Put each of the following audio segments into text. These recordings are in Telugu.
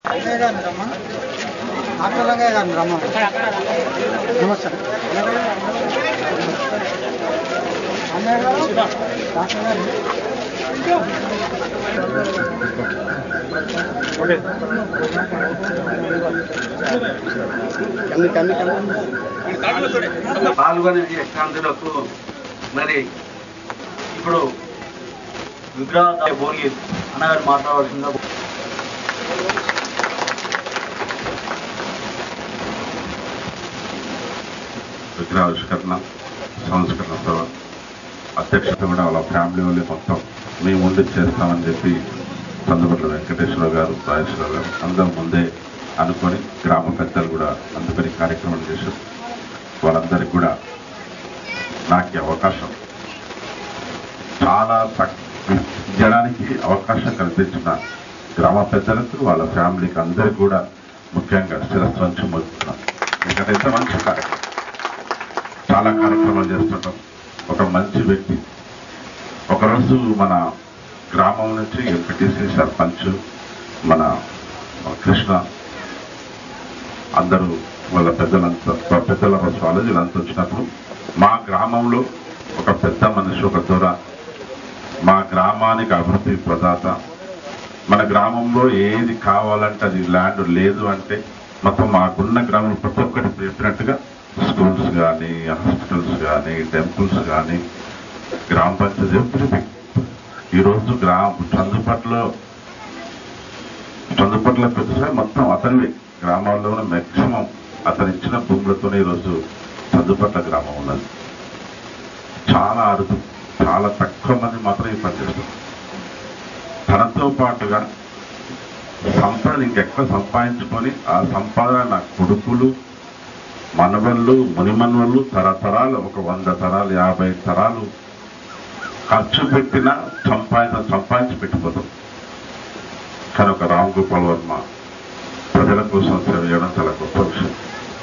రంగయ్య గారిని రమ్మా డాక్టర్ రంగయ్య గారిని రమ్మా నమస్తే అన్నయ్య గారు డాక్టర్ గారు కన్ని కన్ని కన్ని పాల్గొనే శాంతులకు మరి ఇప్పుడు విగ్రహ భోగి అన్నగారు మాట్లాడవలసిందిగా విగ్రహావిష్కరణ సంస్కరణ సభ అధ్యక్షత కూడా వాళ్ళ ఫ్యామిలీ వాళ్ళు మొత్తం మేము ఉండి చేస్తామని చెప్పి చంద్రపట్ల వెంకటేశ్వర గారు రాజేశ్వర గారు అందరం ముందే అనుకొని గ్రామ పెద్దలు కూడా అందుకని కార్యక్రమం చేశారు వాళ్ళందరికీ కూడా నాకు ఈ అవకాశం చాలా జనానికి అవకాశం కల్పించిన గ్రామ పెద్దలకు వాళ్ళ ఫ్యామిలీకి అందరికీ కూడా ముఖ్యంగా శిరస్సు వంచి మొలుస్తున్నాం ఎందుకంటే ఇంత మంచి కార్యక్రమం చాలా కార్యక్రమాలు చేస్తుంటాం ఒక మంచి వ్యక్తి ఒకరోజు మన గ్రామం నుంచి ఎంపీటీసీ సర్పంచ్ మన కృష్ణ అందరూ వాళ్ళ పెద్దలంతా పెద్దల స్వాలజీ వీళ్ళంతా వచ్చినప్పుడు మా గ్రామంలో ఒక పెద్ద మనిషి ఒక దొర మా గ్రామానికి అభివృద్ధి ప్రదాత మన గ్రామంలో ఏది కావాలంటే అది ల్యాండ్ లేదు అంటే మొత్తం మాకున్న గ్రామం ప్రతి ఒక్కటి చెప్పినట్టుగా స్కూల్స్ కానీ హాస్పిటల్స్ కానీ టెంపుల్స్ కానీ గ్రామ పంచాయతీ ఎవ్రీథింగ్ ఈరోజు గ్రామ చందుపట్ల చందుపట్ల పెద్దసారి మొత్తం అతనివి గ్రామాల్లో మాక్సిమం అతను ఇచ్చిన భూములతోనే ఈరోజు చందుపట్ల గ్రామం ఉన్నది చాలా అరుదు చాలా తక్కువ మంది మాత్రం ఈ పనిచేస్తారు తనతో పాటుగా సంపద ఇంకెక్కువ సంపాదించుకొని ఆ సంపాదన నా కొడుకులు మనవళ్ళు మునిమన్వళ్ళు తరతరాలు ఒక వంద తరాలు యాభై తరాలు ఖర్చు పెట్టినా సంపాదన సంపాదించి పెట్టిపోతాం కానీ ఒక రామ్ గోపాల్ వర్మ ప్రజల కోసం సేవ చేయడం చాలా గొప్ప విషయం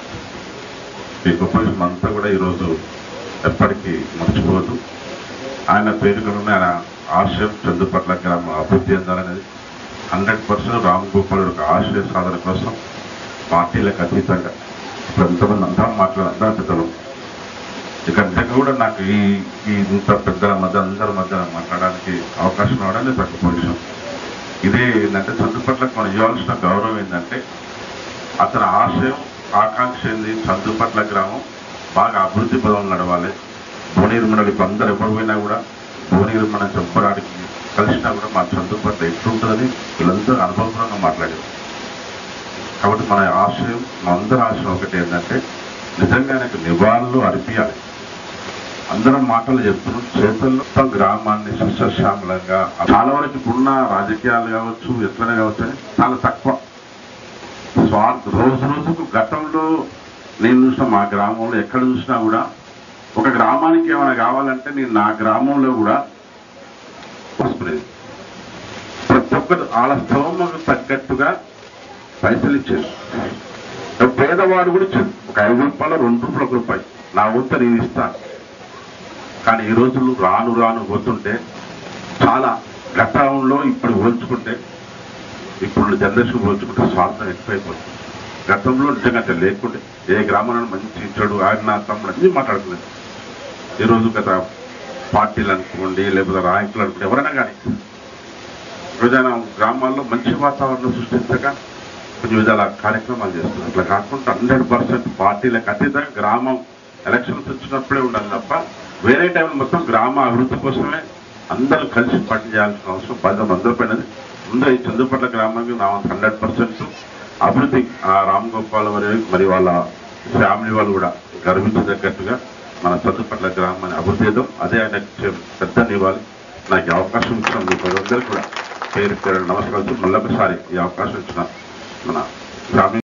ఈ గొప్ప విషయం అంతా కూడా ఈరోజు ఎప్పటికీ మర్చిపోదు ఆయన పేరుకున్న ఆయన ఆశయం చందుపట్ల గ్రామం అభివృద్ధి చెందాలనేది హండ్రెడ్ పర్సెంట్ రామ్ గోపాల్ యొక్క ఆశయ సాధన కోసం పార్టీలకు అతీతంగా ఇప్పుడు ఎంతమంది అందరం మాట్లాడారు అందరం పెద్దలు ఇక నిజంగా కూడా నాకు ఈ ఈ ఇంత పెద్దల మధ్య అందరి మధ్య మాట్లాడడానికి అవకాశం రావడానికి తక్కువ విషయం ఇదే ఏంటంటే చందుపట్లకు మనం ఇవ్వాల్సిన గౌరవం ఏంటంటే అతని ఆశయం ఆకాంక్ష ఏంది చందుపట్ల గ్రామం బాగా అభివృద్ధి పదం నడవాలి భువనగిరి మండలి ఇప్పుడు అందరు ఎప్పుడు పోయినా కూడా భువనగిరి మనం చెప్పడానికి కలిసినా కూడా మా చందుపట్ల ఎట్లుంటుందని వీళ్ళందరూ అనుభవపూర్వకంగా మాట్లాడారు కాబట్టి మన ఆశయం మన అందరి ఆశయం ఒకటి ఏంటంటే నిజంగా ఆయనకు నివాళులు అర్పియాలి అందరం మాటలు చెప్తున్నాం చేతుల్లో మొత్తం గ్రామాన్ని సస్యశ్యామలంగా చాలా వరకు ఇప్పుడున్న రాజకీయాలు కావచ్చు ఎట్లనే కావచ్చు అని చాలా తక్కువ స్వార్థ రోజు రోజుకు గతంలో నేను చూసిన మా గ్రామంలో ఎక్కడ చూసినా కూడా ఒక గ్రామానికి ఏమైనా కావాలంటే నేను నా గ్రామంలో కూడా వస్తున్నది ప్రతి ఒక్కరు వాళ్ళ స్తోమకు తగ్గట్టుగా పైసలు ఇచ్చారు పేదవాడు కూడా ఇచ్చారు ఒక ఐదు రూపాయలు రెండు రూపాయలు ఒక రూపాయి నా వంత నేను ఇస్తాను కానీ ఈ రోజులు రాను రాను పోతుంటే చాలా గతంలో ఇప్పుడు పోల్చుకుంటే ఇప్పుడు జనరేషన్ పోల్చుకుంటే స్వార్థం ఎక్కువైపోతుంది గతంలో నిజంగా అంటే లేకుంటే ఏ గ్రామంలో మంచి చెడు ఆయన నా తమ్ముడు అన్ని మాట్లాడుకునేది ఈరోజు గత పార్టీలు అనుకోండి లేకపోతే నాయకులు అనుకోండి ఎవరైనా కానీ రోజైనా గ్రామాల్లో మంచి వాతావరణం సృష్టించక కొన్ని విధాల కార్యక్రమాలు చేస్తున్నారు అట్లా కాకుండా హండ్రెడ్ పర్సెంట్ పార్టీలకు అతీతంగా గ్రామం ఎలక్షన్స్ వచ్చినప్పుడే ఉండాలి తప్ప వేరే టైంలో మొత్తం గ్రామ అభివృద్ధి కోసమే అందరూ కలిసి పని చేయాల్సిన అవసరం బాధ్యత అందరిపోయినది ముందు ఈ చందుపట్ల గ్రామానికి నా హండ్రెడ్ పర్సెంట్ అభివృద్ధి ఆ రామ్ గోపాల్ మరి మరి వాళ్ళ ఫ్యామిలీ వాళ్ళు కూడా గర్వించదగ్గట్టుగా మన చందుపట్ల గ్రామాన్ని అభివృద్ధి చేద్దాం అదే ఆయనకు చే- పెద్ద నివ్వాలి నాకు ఈ అవకాశం ఇచ్చిన మీకు అందరికీ కూడా పేరు పేరు నమస్కారం మళ్ళొకసారి ఈ అవకాశం ఇచ్చిన మన ఫ్యామిలీ